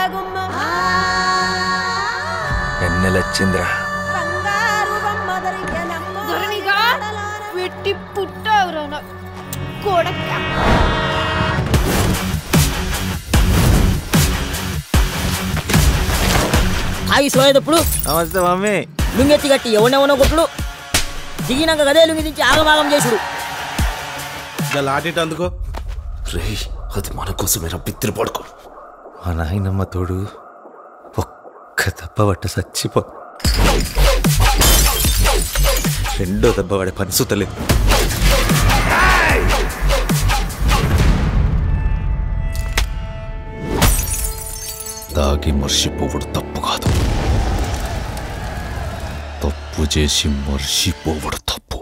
గుమ్మ ఎన్నెలొచ్చిందిరా బంగారు బొమ్మ దొరికెనమ్మ ధరణిగా వెట్టి పుట్టావురా నా కొడక్క ఆగి సోయేటప్పుడు నమస్తే మమ్మీ లుంగెత్తి కట్టి ఎవడెవనో కొట్టుడు దిగినాక గదే లుంగి దించి ఆగమాగం చేసుడు లాటిట్ అందుకో రే అది మన కోసమేరా బిత్తిరి పడుకో మా నాయనమ్మ తోడు ఒక్క దెబ్బ పట్ట చచ్చిపో రెండో దెబ్బ పడే పని సుతలేదు తాగి మర్చిపోవడు తప్పు కాదు తప్పు చేసి మర్చిపోవడు తప్పు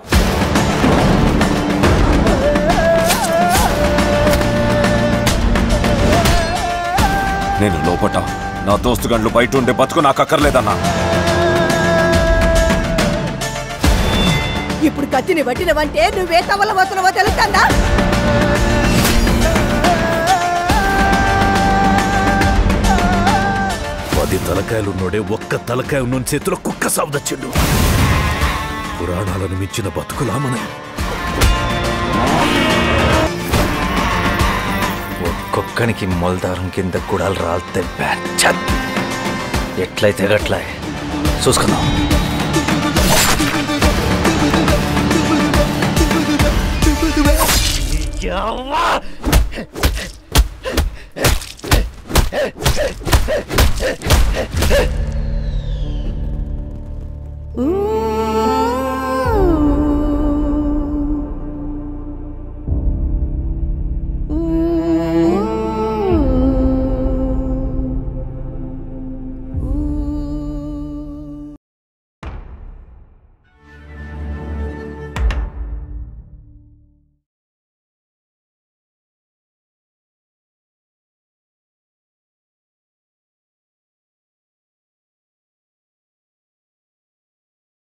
నేను లోపట నా దోస్తు గండ్లు బయట ఉండే బతుకు నాకు అక్కర్లేదన్నా ఇప్పుడు కత్తిని పట్టినవంటే నువ్వే తవల వతులవో తెలుస్తుందా పది తలకాయలున్నోడే ఒక్క తలకాయ ఉన్న చేతిలో కుక్క సావదచ్చిండు పురాణాలను మించిన బతుకులా మనం ఒక్కొక్కనికి మొలదారం కింద గుడాలు రాలితే బ్యాచ్ ఎట్లయితే గట్లా చూసుకుందాం యవ్వా!